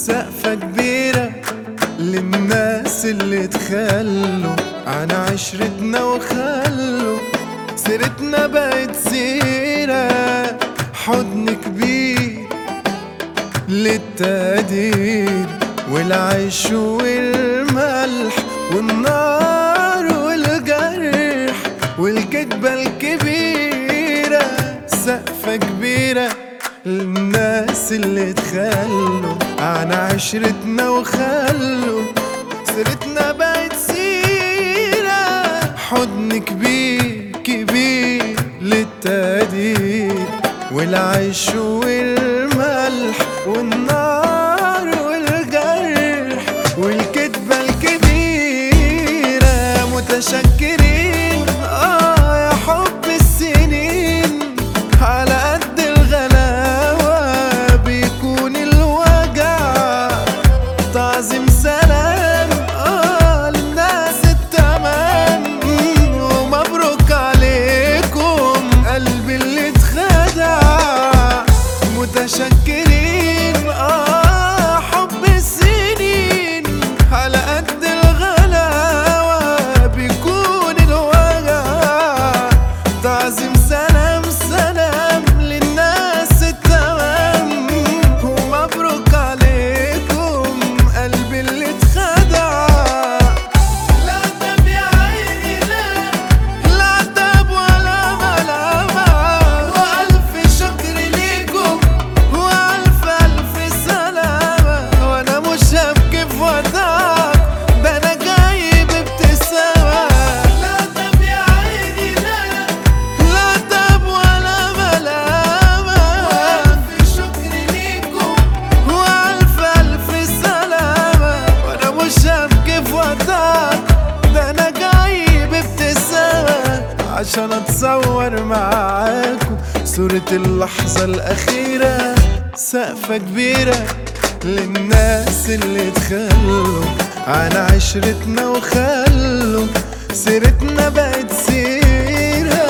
سقفة كبيرة للناس اللي تخلوا عن عشرتنا وخلوا سيرتنا بقت سيرة حضن كبير للتقدير والعيش والملح والنار والجرح والكدبة الكبيرة سقفة كبيرة للناس اللي تخلوا عن عشرتنا وخلوا سيرتنا بقت سيرة حضن كبير كبير للتقدير والعيش والملح والنار والجرح والكدبة الكبيرة متشكرين آه يا حب السنين على قد الغلاوة بيكون الوجع تعظيم سلام آه للناس التمام ومبروك عليكم قلبي اللي اتخدع متشكرين آه حب السنين على قد الغلاوة بيكون الوجع تعظيم سلام سلام للناس التمام ومبروك عليكم قلبي اللي اتخدع لا تب يا عيني لا لا تب ولا ملامة وألف شكر ليكم وألف ألف سلامة وأنا مش هبكي في وداعك ده أنا جاي بابتسامة لا تب يا عيني لا لا تب ولا ملامة وألف شكر ليكم وألف ألف سلامة وأنا مش هبكي في وداعك ده أنا جاي بابتسامة عشان أتصور معاكم صورة اللحظة الأخيرة سقفة كبيرة للناس اللي تخلوا عن عشرتنا وخلوا سيرتنا بقت سيرة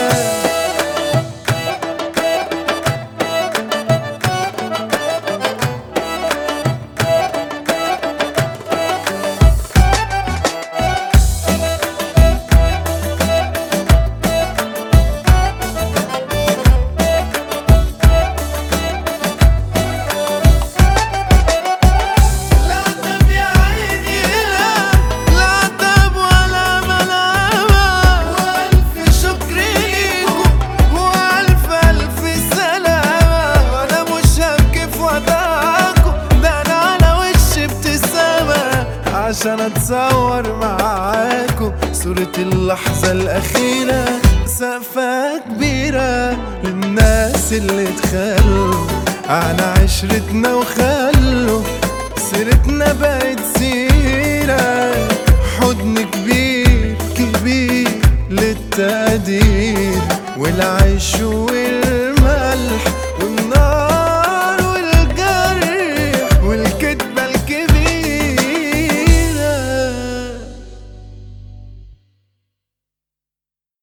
لا تب يا عيني لا لا تب ولا ملامة وألف شكر ليكم وألف ألف سلامة وأنا مش هبكي في وداعكم ده أنا على وشي ابتسامة عشان أتصور معاكم صورة اللحظة الأخيرة سقفة كبيرة للناس اللي تخلوا عن عشرتنا وخلوا سيرتنا بقت سيرة حضن كبير كبير للتقدير والعيش وال